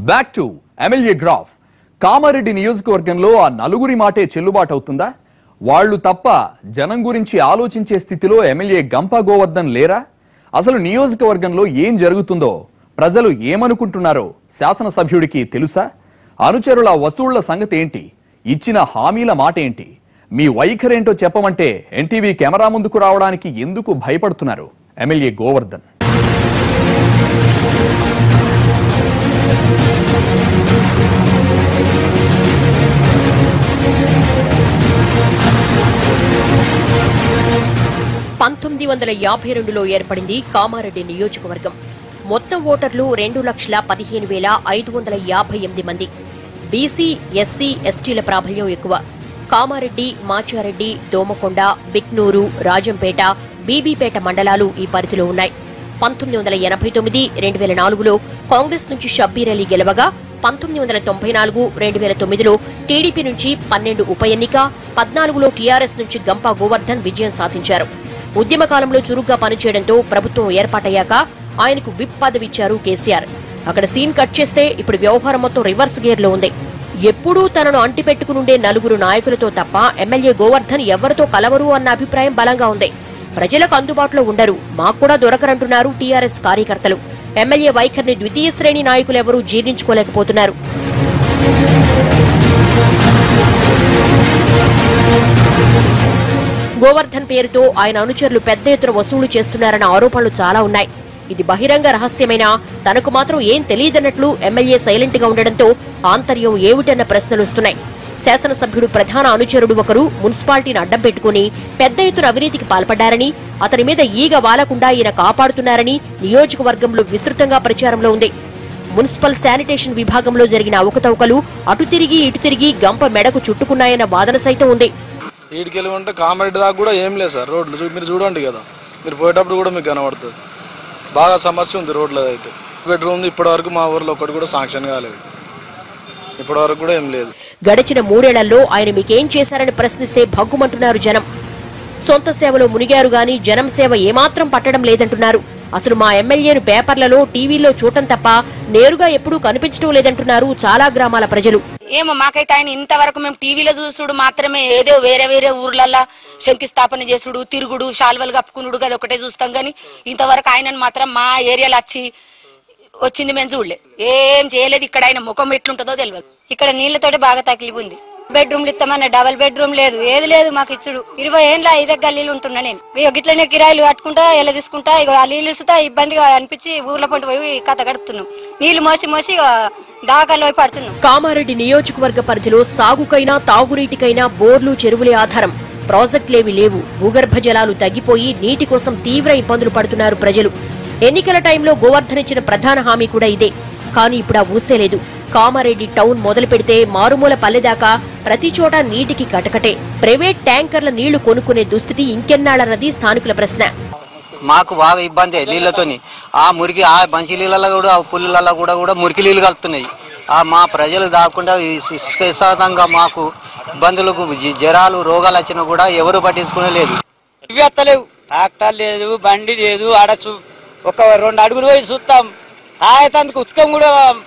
back to MLA graph Kamareddy నియోజకవర్గంలో ఆ నలుగురి మాటే చెల్లుబాటు అవుతుందా వాళ్ళు తప్ప జనం గురించి ఆలోచించే స్థితిలో ఎమ్మెల్యే గంపా గోవర్ధన్ లేరా అసలు నియోజకవర్గంలో ఏం జరుగుతుందో ప్రజలు ఏమనుకుంటున్నారో శాసనసభ్యుడికి తెలుసా అనుచరుల వసూళ్ల సంగతి ఏంటి ఇచ్చిన హామీల మాట ఏంటి మీ వైఖరేంటో చెప్పమంటే ఎన్టీవీ కెమెరా ముందుకు రావడానికి ఎందుకు భయపడుతున్నారు ఎమ్మెల్యే గోవర్ధన్ పంతొమ్మిది వందల యాభై రెండులో ఏర్పడింది కామారెడ్డి నియోజకవర్గం మొత్తం ఓటర్లు రెండు లక్షల పదిహేను వేల ఐదు వందల యాభై ఎనిమిది మంది బీసీ ఎస్సీ ఎస్టీల ప్రాబల్యం ఎక్కువ కామారెడ్డి మాచారెడ్డి దోమకొండ బిక్నూరు రాజంపేట బీబీపేట మండలాలు ఈ పరిధిలో ఉన్నాయి పంతొమ్మిది వందల ఎనభై తొమ్మిది రెండు వేల నాలుగులో కాంగ్రెస్ నుంచి షబ్బీర్ అలీ గెలవగా పంతొమ్మిది వందల తొంభై నాలుగు రెండు వేల తొమ్మిదిలో టీడీపీ నుంచి పన్నెండు ఉప ఎన్నిక పద్నాలుగులో టీఆర్ఎస్ నుంచి గంపా గోవర్ధన్ విజయం సాధించారు ఉద్యమకాలంలో చురుగ్గా పనిచేయడంతో ప్రభుత్వం ఏర్పాటయ్యాక ఆయనకు విప్ పదవి ఇచ్చారు కేసీఆర్ అక్కడ సీన్ కట్ చేస్తే ఇప్పుడు వ్యవహారం మొత్తం రివర్స్ గేర్ లో ఉంది ఎప్పుడూ తనను అంటిపెట్టుకునుండే నలుగురు నాయకులతో తప్ప ఎమ్మెల్యే గోవర్ధన్ ఎవరితో కలవరు అన్న అభిప్రాయం బలంగా ఉంది ప్రజలకు అందుబాటులో ఉండరు మాకు కూడా దొరకరంటున్నారు టీఆర్ఎస్ కార్యకర్తలు ఎమ్మెల్యే వైఖరిని ద్వితీయ శ్రేణి నాయకులెవరూ జీర్ణించుకోలేకపోతున్నారు గోవర్ధన్ పేరుతో ఆయన అనుచరులు పెద్ద ఎత్తున వసూలు చేస్తున్నారన్న ఆరోపణలు చాలా ఉన్నాయి ఇది బహిరంగ రహస్యమైనా తనకు మాత్రం ఏం తెలియదన్నట్లు ఎమ్మెల్యే సైలెంట్ గా ఉండడంతో ఆంతర్యం ఏమిటన్న ప్రశ్నలు వస్తున్నాయి శాసనసభ్యుడు ప్రధాన అనుచరుడు ఒకరు మున్సిపాలిటీని అడ్డం పెట్టుకుని పెద్ద ఎత్తున అవినీతికి పాల్పడ్డారని అతని మీద ఈగ వాలకుండా ఈయన కాపాడుతున్నారని నియోజకవర్గంలో విస్తృతంగా ప్రచారంలో ఉంది మున్సిపల్ శానిటేషన్ విభాగంలో జరిగిన అవకతవకలు అటు తిరిగి ఇటు తిరిగి గంప మెడకు చుట్టుకున్నాయన్న వాదన సైతం ఉంది వీడికి ఉంటే కామారెడ్డి దాకా కూడా ఏం లేదు సార్ రోడ్లు చూ- మీరు చూడండి కదా మీరు పోయేటప్పుడు కూడా మీకు కనబడుతుంది బాగా సమస్య ఉంది రోడ్లో అయితే బెడ్రూమ్ ఇప్పటి వరకు మా ఊర్లో ఒకటి కూడా శాంక్షన్ కాలేదు ఇప్పటి వరకు కూడా ఏం లేదు గడిచిన మూడేళ్లలో ఆయన మీకేం చేశారని ప్రశ్నిస్తే భగ్గుమంటున్నారు జనం సొంత సేవలో మునిగారు గాని జనం సేవ ఏమాత్రం పట్టడం లేదంటున్నారు అసలు మా ఎమ్మెల్యేను పేపర్లలో టీవీలో చూడటం తప్ప నేరుగా ఎప్పుడూ కనిపించడం లేదంటున్నారు చాలా గ్రామాల ప్రజలు ఏమో మాకైతే ఆయన ఇంతవరకు మేము టీవీలో చూసుడు మాత్రమే ఏదో వేరే వేరే ఊర్లల్లో శంకుస్థాపన చేసుడు తిరుగుడు శాల్వలు కప్పుకునుడు కదా ఒకటే చూస్తాం కానీ ఇంతవరకు ఆయనను మాత్రం మా ఏరియాలో వచ్చి వచ్చింది మేము చూడలే ఏం చేయలేదు ఇక్కడ ఆయన ముఖం ఎట్లుంటుందో తెలియదు ఇక్కడ నీళ్లతోటి బాగా తక్లీఫ్ ఉంది బెడ్రూమ్లు ఇస్తామన్న డబల్ బెడ్రూమ్ లేదు ఏది లేదు మాకు ఇచ్చుడు ఇరవై ఏండ్ల ఐదే గల్లీలు ఉంటున్నా నేను ఇక గిట్లనే కిరాయిలు కట్టుకుంటా ఎలా తీసుకుంటా ఇక ఆ నీళ్ళు ఇస్తా ఇబ్బందిగా అనిపించి ఊర్ల పంట పోయి కథ గడుపుతున్నాం నీళ్లు మోసి మోసి ఇక దాకాలు పోయి పడుతున్నాం కామారెడ్డి నియోజకవర్గ పరిధిలో సాగుకైనా తాగునీటికైనా బోర్లు చెరువులే ఆధారం ప్రాజెక్టులేవి లేవు భూగర్భ జలాలు తగ్గిపోయి నీటి కోసం తీవ్ర ఇబ్బందులు పడుతున్నారు ప్రజలు ఎన్నికల టైంలో గోవర్ధన్ ఇచ్చిన ప్రధాన హామీ కూడా ఇదే కానీ ఇప్పుడు ఆ ఊసే లేదు కామారెడ్డి టౌన్ మొదలు పెడితే మారుమూల పల్లె దాకా ప్రతి చోట నీటికి కటకటే ప్రైవేట్ ట్యాంకర్ల నీళ్లు కొనుక్కునే దుస్థితి ఇంకెన్నాళ్ళన్నది స్థానికుల ప్రశ్న మాకు బాగా ఇబ్బంది నీళ్ళతోని ఆ మురికి ఆ మంచి నీళ్ళలో కూడా ఆ పుల్లులలో కూడా కూడా మురికి నీళ్ళు కలుపుతున్నాయి ఆ మా ప్రజలు దాకుండా ఈ శాతంగా మాకు ఇబ్బందులకు జ- జ్వరాలు రోగాలు వచ్చినా కూడా ఎవరు పట్టించుకునే లేదు ఇవి వస్తలేవు ట్రాక్టర్ లేదు బండి లేదు ఆడ చూ ఒక రెండు అడుగులు పోయి చూస్తాం తాగేతందుకు ఉత్కం కూడా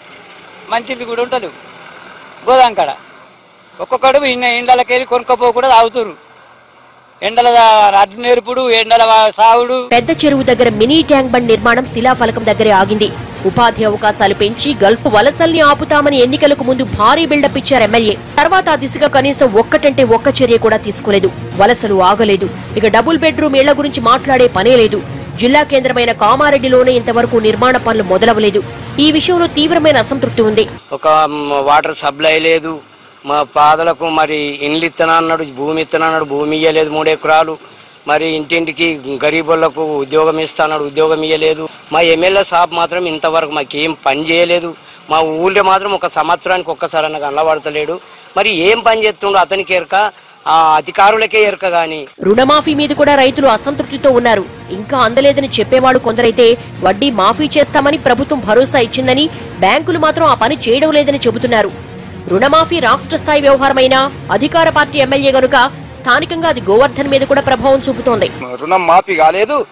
మంచిది కూడా ఉంటుంది గోదాం కాడ ఒక్కొక్కడు ఇన్న ఎండలకి వెళ్ళి కొనుక్కపో కూడా తాగుతురు ఎండల అడ్డు నేర్పుడు ఎండల సాగుడు పెద్ద చెరువు దగ్గర మినీ ట్యాంక్ బండ్ నిర్మాణం శిలాఫలకం దగ్గరే ఆగింది ఉపాధి అవకాశాలు పెంచి గల్ఫ్ వలసల్ని ఆపుతామని ఎన్నికలకు ముందు భారీ బిల్డప్ ఇచ్చారు ఎమ్మెల్యే తర్వాత ఆ దిశగా కనీసం ఒక్కటంటే ఒక్క చర్య కూడా తీసుకోలేదు వలసలు ఆగలేదు ఇక డబుల్ బెడ్రూమ్ ఇళ్ల గురించి మాట్లాడే పనే లేదు జిల్లా కేంద్రమైన కామారెడ్డిలోనే ఇంతవరకు నిర్మాణ పనులు మొదలవలేదు ఈ విషయంలో తీవ్రమైన అసంతృప్తి ఉంది ఒక వాటర్ సప్లై లేదు మా పాదలకు మరి ఇండ్లు ఇత్తనా అన్నాడు భూమి ఇత్తనా అన్నాడు భూమి ఇయ్యలేదు మూడు ఎకరాలు మరి ఇంటింటికి గరీబులకు ఉద్యోగం ఇస్తాన్నాడు ఉద్యోగం ఇయ్యలేదు మా ఎమ్మెల్యే సాబ్ మాత్రం ఇంతవరకు మాకు ఏం పని చేయలేదు మా ఊళ్ళో మాత్రం ఒక సంవత్సరానికి ఒక్కసారి అన్న కనబడతలేడు మరి ఏం పని చేస్తుండో అతనికి ఎరక ఆ అధికారులకే ఎరక గాని రుణమాఫీ మీద కూడా రైతులు అసంతృప్తితో ఉన్నారు ఇంకా అందలేదని చెప్పేవాడు కొందరైతే వడ్డీ మాఫీ చేస్తామని ప్రభుత్వం భరోసా ఇచ్చిందని బ్యాంకులు మాత్రం ఆ పని చేయడం లేదని చెబుతున్నారు రుణమాఫీ రాష్ట్ర స్థాయి వ్యవహారమైనా అధికార పార్టీ ఎమ్మెల్యే గనుక స్థానికంగా అది గోవర్ధన్ మీద కూడా ప్రభావం చూపుతోంది రుణం మాఫీ కాలేదు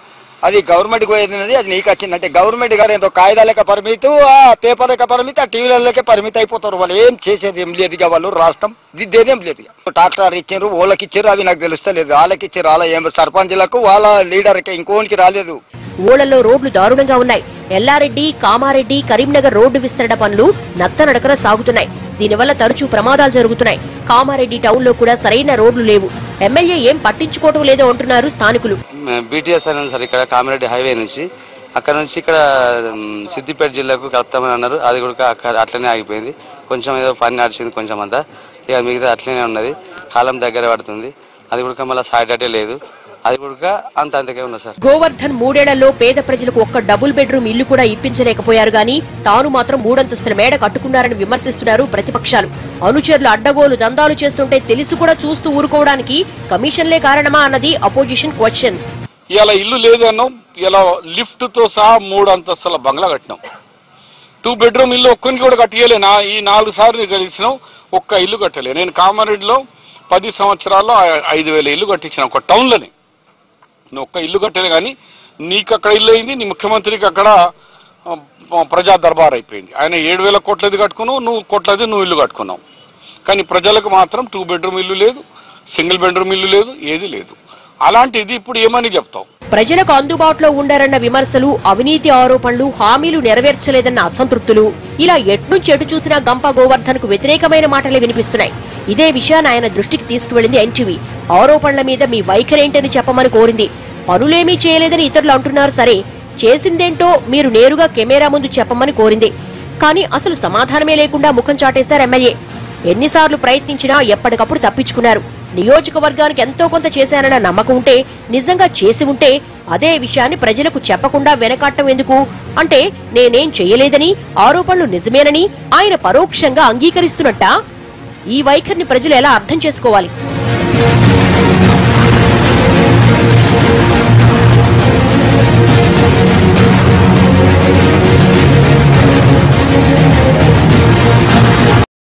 అది గవర్నమెంట్ పోయేది ఉన్నది, అది నీకు వచ్చిందంటే గవర్నమెంట్ గారు ఏదో కాగితాలకే పరిమితి ఆ పేపర్ లెక్క పరిమితి ఆ టీవీలకే పరిమితి అయిపోతారు వాళ్ళు ఏం చేసేది ఏం లేదు ఇక వాళ్ళు రాష్ట్రం దిద్దేదేం లేదు ఇక ట్రాక్టర్ ఇచ్చారు వాళ్ళకి ఇచ్చారు అవి నాకు తెలుస్తలేదు వాళ్ళకి ఇచ్చారు వాళ్ళ ఏం సర్పంచ్లకు వాళ్ళ లీడర్కి ఇంకోనికి రాలేదు ఊళ్ళల్లో రోడ్లు దారుణంగా ఉన్నాయి ఎల్లారెడ్డి కామారెడ్డి కరీంనగర్ రోడ్డు విస్తరణ పనులు నత్తనడకన సాగుతున్నాయి దీనివల్ల తరచూ ప్రమాదాలు జరుగుతున్నాయి కామారెడ్డి టౌన్ లో కూడా సరైన రోడ్లు లేవు ఎమ్మెల్యే ఏం పట్టించుకోవటం లేదో అంటున్నారు స్థానికులు బీటీఎస్ అని ఉంది సార్ ఇక్కడ కామిరెడ్డి హైవే నుంచి అక్కడ నుంచి ఇక్కడ మ్, సిద్దిపేట జిల్లాకు కలుపుతామని అన్నారు అది కూడా అక్కడ అట్లనే ఆగిపోయింది కొంచెం ఏదో పని నడిచింది కొంచెం అంతా ఇక మిగతా అట్లనే ఉన్నది కాలం దగ్గర పడుతుంది అది కూడా మళ్ళీ సాటర్డే లేదు అది కూడా అంత అంతకే ఉన్నది సార్ గోవర్ధన్ మూడేళ్లలో పేద ప్రజలకు ఒక్క డబుల్ బెడ్రూమ్ ఇల్లు కూడా ఇప్పించలేకపోయారు గాని తాను మాత్రం మూడంతస్తుల మేడ కట్టుకున్నారని విమర్శిస్తున్నారు ప్రతిపక్షాలు అనుచరులు అడ్డగోలు దందాలు చేస్తుంటే తెలిసి కూడా చూస్తూ ఊరుకోవడానికి కమిషన్లే కారణమా అన్నది అపోజిషన్ క్వశ్చన్ ఇలా ఇల్లు లేదు అన్నాం ఇలా లిఫ్ట్ తో సహా మూడు అంతస్తుల బంగ్లా కట్టినాం టూ బెడ్రూమ్ ఇల్లు ఒక్కరికి కూడా కట్టియలే నా ఈ నాలుగు సార్లు కలిసినాం ఒక్క ఇల్లు కట్టలే నేను కామారెడ్డిలో పది సంవత్సరాల్లో ఐ- ఐదు వేల ఇల్లు కట్టించిన ఒక టౌన్లోనే నువ్వు ఒక్క ఇల్లు కట్టలే కానీ నీకు అక్కడ ఇల్లు అయింది నీ ముఖ్యమంత్రికి అక్కడ ఆ, ప్రజా దర్బార్ అయిపోయింది ఆయన ఏడు వేల కోట్లది కట్టుకున్నావు నువ్వు కోట్లది నువ్వు ఇల్లు కట్టుకున్నావు కానీ ప్రజలకు మాత్రం టూ బెడ్రూమ్ ఇల్లు లేదు సింగిల్ బెడ్రూమ్ ఇల్లు లేదు ఏది లేదు అలాంటిది ఇప్పుడు ఏమని చెప్తావు ప్రజలకు అందుబాటులో ఉండరన్న విమర్శలు అవినీతి ఆరోపణలు హామీలు నెరవేర్చలేదన్న అసంతృప్తులు ఇలా ఎట్నుంచి ఎటు చూసినా గంప గోవర్ధన్ కు వ్యతిరేకమైన మాటలే వినిపిస్తున్నాయి ఇదే విషయాన్ని ఆయన దృష్టికి తీసుకువెళ్లింది ఎన్టీవీ ఆరోపణల మీద మీ వైఖరేంటని చెప్పమని కోరింది పనులేమీ చేయలేదని ఇతరులు అంటున్నారు సరే చేసిందేంటో మీరు నేరుగా కెమెరా ముందు చెప్పమని కోరింది కానీ అసలు సమాధానమే లేకుండా ముఖం చాటేశారు ఎమ్మెల్యే ఎన్నిసార్లు ప్రయత్నించినా ఎప్పటికప్పుడు తప్పించుకున్నారు నియోజకవర్గానికి ఎంతో కొంత చేశానన్న నమ్మకం ఉంటే నిజంగా చేసి ఉంటే అదే విషయాన్ని ప్రజలకు చెప్పకుండా వెనకాట్టం ఎందుకు అంటే నేనేం చేయలేదని ఆరోపణలు నిజమేనని ఆయన పరోక్షంగా అంగీకరిస్తున్నట్టా ఈ వైఖరిని ప్రజలు ఎలా అర్థం చేసుకోవాలి